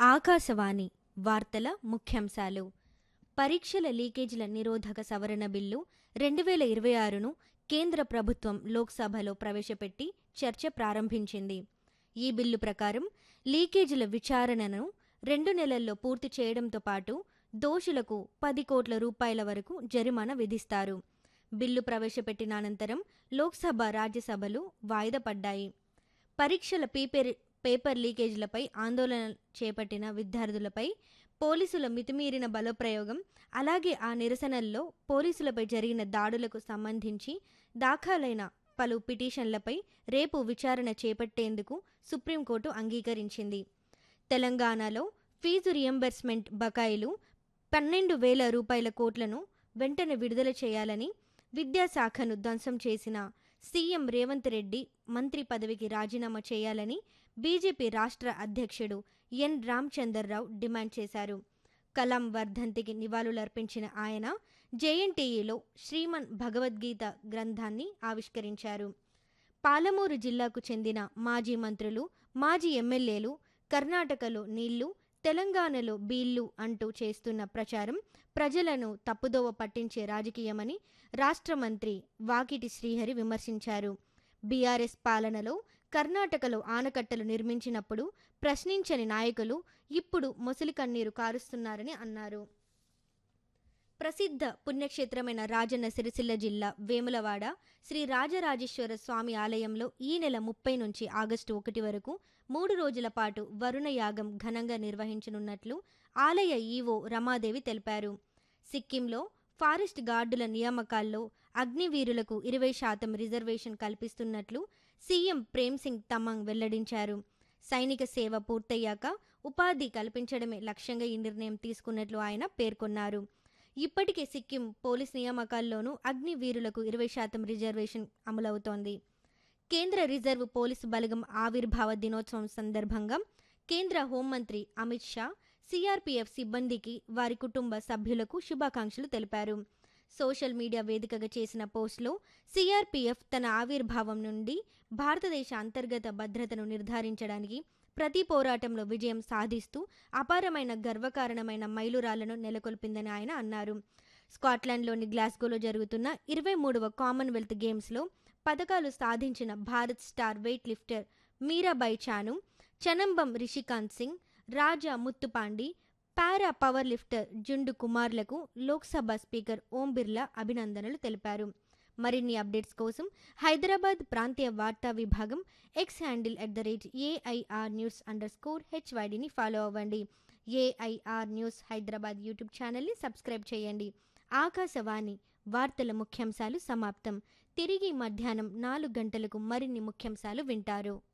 ఆకాశవాణి వార్తల ముఖ్యాంశాలు పరీక్షల లీకేజీల నిరోధక సవరణ బిల్లు రెండు వేల ఇరవై ఆరును కేంద్ర ప్రభుత్వం లోక్సభలో ప్రవేశపెట్టి చర్చ ప్రారంభించింది ఈ బిల్లు ప్రకారం లీకేజీల విచారణను రెండు నెలల్లో పూర్తి చేయడంతో పాటు దోషులకు పది కోట్ల రూపాయల వరకు జరిమానా విధిస్తారు బిల్లు ప్రవేశపెట్టిన అనంతరం లోక్సభ రాజ్యసభలు వాయిదా పడ్డాయి పరీక్షల పేపర్ పేపర్ లీకేజీలపై ఆందోళన చేపట్టిన విద్యార్థులపై పోలీసుల మితిమీరిన బలప్రయోగం అలాగే ఆ నిరసనల్లో పోలీసులపై జరిగిన దాడులకు సంబంధించి దాఖలైన పలు పిటిషన్లపై రేపు విచారణ చేపట్టేందుకు సుప్రీంకోర్టు అంగీకరించింది తెలంగాణలో ఫీజు రియంబర్స్మెంట్ బకాయిలు పన్నెండు వేల రూపాయల కోట్లను వెంటనే విడుదల చేయాలని విద్యాశాఖను ధ్వంసం చేసిన సీఎం రేవంత్ రెడ్డి మంత్రి పదవికి రాజీనామా చేయాలని బీజేపీ రాష్ట్ర అధ్యక్షుడు ఎన్ రామచందర్రావు డిమాండ్ చేశారు కలాం వర్ధంతికి నివాళులర్పించిన ఆయన జేఎన్టీఈలో శ్రీమన్ భగవద్గీత గ్రంథాన్ని ఆవిష్కరించారు పాలమూరు జిల్లాకు చెందిన మాజీ మంత్రులు మాజీ ఎమ్మెల్యేలు కర్ణాటకలో నీళ్లు తెలంగాణలో బీళ్లు అంటూ చేస్తున్న ప్రచారం ప్రజలను తప్పుదోవ పట్టించే రాజకీయమని రాష్ట్ర మంత్రి వాకిటి శ్రీహరి విమర్శించారు బీఆర్ఎస్ పాలనలో కర్ణాటకలో ఆనకట్టలు నిర్మించినప్పుడు ప్రశ్నించని నాయకులు ఇప్పుడు మొసలి కన్నీరు కారుస్తున్నారని అన్నారు ప్రసిద్ధ పుణ్యక్షేత్రమైన రాజన్న సిరిసిల్ల జిల్లా వేములవాడ శ్రీ రాజరాజేశ్వర స్వామి ఆలయంలో ఈ నెల ముప్పై నుంచి ఆగస్టు ఒకటి వరకు మూడు రోజుల పాటు వరుణ యాగం ఘనంగా నిర్వహించనున్నట్లు ఆలయ ఈవో రమాదేవి తెలిపారు సిక్కింలో ఫారెస్ట్ గార్డుల నియామకాల్లో అగ్నివీరులకు ఇరవై శాతం రిజర్వేషన్ కల్పిస్తున్నట్లు సీఎం ప్రేమ్ సింగ్ తమంగ్ వెల్లడించారు సైనిక సేవ పూర్తయ్యాక ఉపాధి కల్పించడమే లక్ష్యంగా ఈ నిర్ణయం తీసుకున్నట్లు ఆయన పేర్కొన్నారు ఇప్పటికే సిక్కిం పోలీస్ నియామకాల్లోనూ అగ్నివీరులకు ఇరవై శాతం రిజర్వేషన్ అమలవుతోంది కేంద్ర రిజర్వ్ పోలీసు బలగం ఆవిర్భావ దినోత్సవం సందర్భంగా కేంద్ర హోంమంత్రి అమిత్ షా సిఆర్పీఎఫ్ సిబ్బందికి వారి కుటుంబ సభ్యులకు శుభాకాంక్షలు తెలిపారు సోషల్ మీడియా వేదికగా చేసిన పోస్ట్లో సిఆర్పీఎఫ్ తన ఆవిర్భావం నుండి భారతదేశ అంతర్గత భద్రతను నిర్ధారించడానికి ప్రతి పోరాటంలో విజయం సాధిస్తూ అపారమైన గర్వకారణమైన మైలురాళ్లను నెలకొల్పిందని ఆయన అన్నారు స్కాట్లాండ్లోని గ్లాస్గోలో జరుగుతున్న ఇరవై మూడవ కామన్వెల్త్ గేమ్స్లో పథకాలు సాధించిన Bharat star weight lifter Mirabai Chanu Chanambam Rishikant Singh Raja Muthupandi para power lifter Jhandu కుమార్లకు లోక్సభ స్పీకర్ ఓం బిర్లా అభినందనలు తెలిపారు మరిన్ని అప్డేట్స్ కోసం హైదరాబాద్ ప్రాంతీయ వార్తా విభాగం X handle at the rate AIR news under score హెచ్వైడిని ఫాలో అవ్వండి ఏఐఆర్ న్యూస్ హైదరాబాద్ యూట్యూబ్ ఛానల్ని సబ్స్క్రైబ్ చేయండి ఆకాశవాణి వార్తల ముఖ్యాంశాలు సమాప్తం తిరిగి మధ్యాహ్నం నాలుగు గంటలకు మరిన్ని ముఖ్యాంశాలు వింటారు